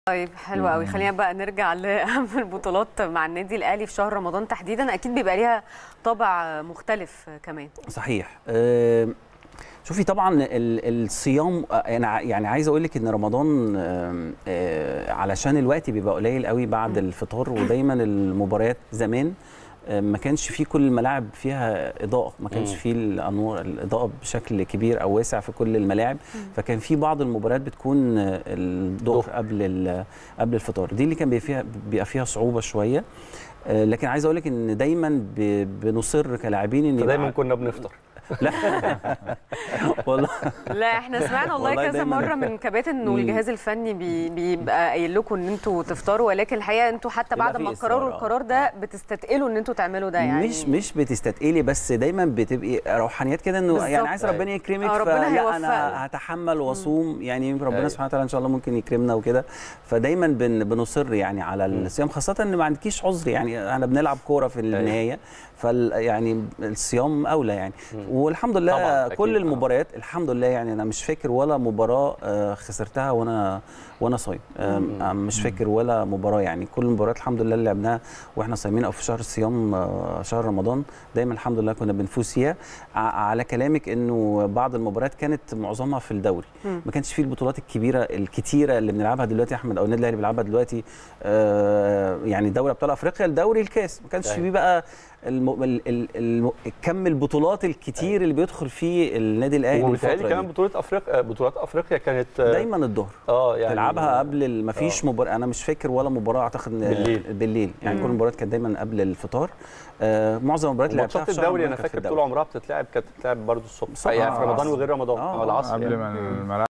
طيب حلو قوي خلينا بقى نرجع لاهم البطولات مع النادي الاهلي في شهر رمضان تحديدا اكيد بيبقى ليها طابع مختلف كمان صحيح آه، شوفي طبعا ال- الصيام آه، انا ع- يعني عايز اقول لك ان رمضان آم، آه، علشان الوقت بيبقى قليل قوي بعد الفطار ودايما المباريات زمان آه، ما كانش فيه كل الملاعب فيها اضاءه ما كانش مم. فيه الانوار الاضاءه بشكل كبير او واسع في كل الملاعب فكان في بعض المباريات بتكون آه، الظهر قبل ال- قبل الفطار دي اللي كان بيبقى فيها بيبقى فيها صعوبه شويه آه، لكن عايز اقول لك ان دايما ب- بنصر كلاعبين ان فدايما يبقى- كنا بنفطر والله لا احنا سمعنا والله, والله كذا دايماً- مره من كباتن انه مم. الجهاز الفني بي بيبقى قايل لكم ان انتوا تفطروا ولكن الحقيقه انتوا حتى بيبقى بعد في ما إصرار، قرروا آه. القرار ده بتستثقلوا ان انتوا تعملوا ده يعني مش مش بتستثقلي بس دايما بتبقي روحانيات كده انه بالظبط. يعني عايز ربنا أيوة. يكرمك آه، ربنا فلا هيوفقنا. انا هتحمل واصوم يعني ربنا أيوة. سبحانه وتعالى ان شاء الله ممكن يكرمنا وكده فدايما بن بنصر يعني على مم. الصيام خاصه ان ما عندكيش عذر يعني احنا بنلعب كوره في النهايه فال يعني الصيام اولى يعني مم. والحمد لله طبعاً، أكيد. كل آه. المباريات الحمد لله يعني انا مش فاكر ولا مباراه آه، خسرتها وانا وانا صايم آه، مم. آه، مش فاكر ولا مباراه يعني كل المباريات الحمد لله اللي لعبناها واحنا صايمين او في شهر الصيام آه، شهر رمضان دايما الحمد لله كنا بنفوز فيها ع- على كلامك انه بعض المباريات كانت معظمها في الدوري مم. ما كانش فيه البطولات الكبيره الكتيره اللي بنلعبها دلوقتي يا احمد او النادي الاهلي بيلعبها دلوقتي آه، يعني دوري ابطال افريقيا الدوري الكاس ما كانش أيوة. فيه بقى الم... ال... ال... الم... كم البطولات الكتير اللي بيدخل فيه النادي الاهلي وبالتالي الفترة كمان دي. بطوله افريقيا بطولات افريقيا كانت آه، دايما الظهر اه يعني تلعبها قبل ال- مفيش آه. مباراة انا مش فاكر ولا مباراة اعتقد إن- بالليل. بالليل يعني مم. كل المباريات كانت دايما قبل الفطار آه معظم المباريات اللي لعبتها ماتشات في شهر الدوري رمضان انا كانت في فاكر الدوري. طول عمرها بتتلعب كانت بتتلعب برضه الصبح الصبح. يعني في آه. رمضان وغير رمضان آه. اه العصر قبل يعني. ما الملاعب